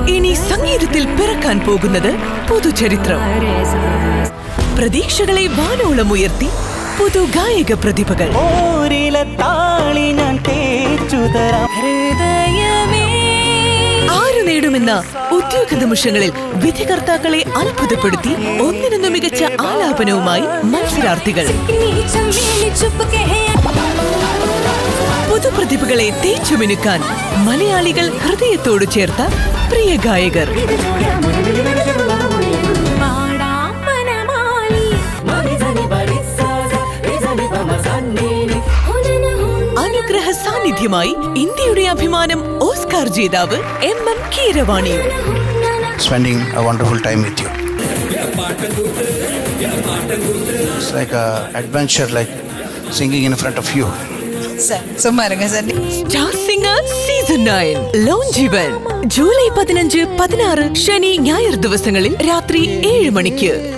ഇനി സംഗീതത്തിൽ പിറക്കാൻ പോകുന്നത് പുതുചരിത്രം പ്രതീക്ഷകളെ വാനോളം ഉയർത്തി പുതു ഗായക പ്രതിഭകൾ ഓരിലെ താളി ഞാൻ തേച്ചു തരാം ആര് നേടുമെന്ന ഉദ്യോഗ നിമിഷങ്ങളിൽ വിധികർത്താക്കളെ അത്ഭുതപ്പെടുത്തി ഒന്നിനൊന്ന് മികച്ച ആലാപനവുമായി മത്സരാർത്ഥികൾ പുതുപ്രതിഭകളെ തേച്ചുമിനുക്കാൻ മലയാളികൾ ഹൃദയത്തോട് ചേർത്ത പ്രിയ ഗായകർ അനുഗ്രഹ സാന്നിധ്യമായി ഇന്ത്യയുടെ അഭിമാനം ഓസ്കാർ ജേതാവ് എം എം കീരവാണിയും spending a wonderful time with you. It's like a adventure, like singing in front of you. Sir சும்மா இருங்க sir star singer season nine launch ഇവൻ ജൂലൈ പതിനഞ്ച് പതിനാറ് ശനി ഞായർ ദിവസങ്ങളിൽ രാത്രി ഏഴ് മണിക്ക്